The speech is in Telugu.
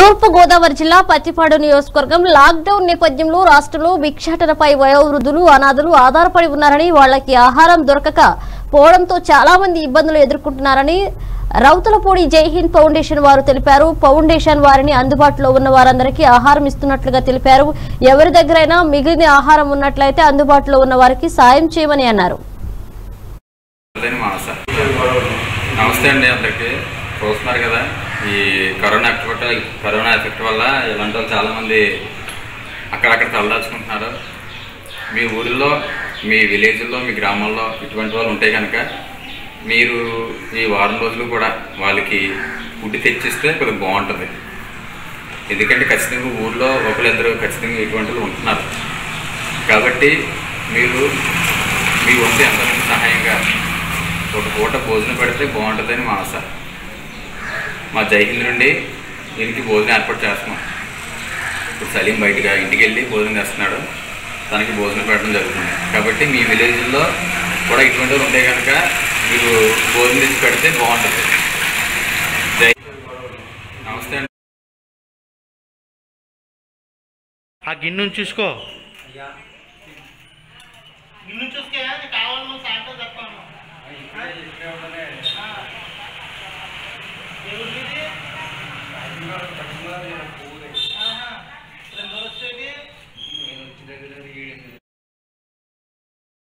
తూర్పు గోదావరి జిల్లా పత్తిపాడు నియోజకవర్గం లాక్డౌన్ నేపథ్యంలో రాష్ట్రంలో భిక్షాటనపై వయోవృద్ధులు అనాథులు ఆధారపడి ఉన్నారని వాళ్ళకి ఆహారం దొరకక పోవడంతో చాలా మంది ఇబ్బందులు ఎదుర్కొంటున్నారని రౌతులపూడి జై హింద్ ఫౌండేషన్ వారు తెలిపారు ఫౌండేషన్ వారిని అందుబాటులో ఉన్న వారందరికీ ఆహారం ఇస్తున్నట్లుగా తెలిపారు ఎవరి దగ్గరైనా మిగిలిన ఆహారం ఉన్నట్లయితే అందుబాటులో ఉన్న వారికి సాయం చేయమని అన్నారు అదేని మానస నమస్తే అండి అందరికి చూస్తున్నారు కదా ఈ కరోనా ఎఫెక్ట్ కరోనా ఎఫెక్ట్ వల్ల ఇలాంటి వాళ్ళు చాలామంది అక్కడక్కడ తలదాచుకుంటున్నారు మీ ఊరిలో మీ విలేజ్లో మీ గ్రామాల్లో ఇటువంటి వాళ్ళు ఉంటే కనుక మీరు ఈ వారం రోజులు కూడా వాళ్ళకి ఫుడ్ తెచ్చిస్తే కొద్దిగా బాగుంటుంది ఎందుకంటే ఖచ్చితంగా ఊర్లో ఒకరిద్దరు ఖచ్చితంగా ఇటువంటి వాళ్ళు ఉంటున్నారు కాబట్టి మీరు మీ వంతు ఎంతమంది సహాయంగా ఒక పూట భోజనం పెడితే బాగుంటుందని మా ఆశ మా జైహింద్ నుండి దీనికి భోజనం ఏర్పాటు చేస్తున్నాం ఇప్పుడు సలీం బయటగా ఇంటికి వెళ్ళి భోజనం చేస్తున్నాడు తనకి భోజనం పెట్టడం జరుగుతుంది కాబట్టి మీ విలేజ్లో కూడా ఇటువంటి వాళ్ళు ఉంటే కనుక మీరు భోజనం తెచ్చి పెడితే బాగుంటుంది జై నమస్తే అండి ఆ గిన్నె చూసుకో ఇల్లు చూసుకే కావాలి నువ్వు సాయంత్రం చెప్తాను ఎవరిది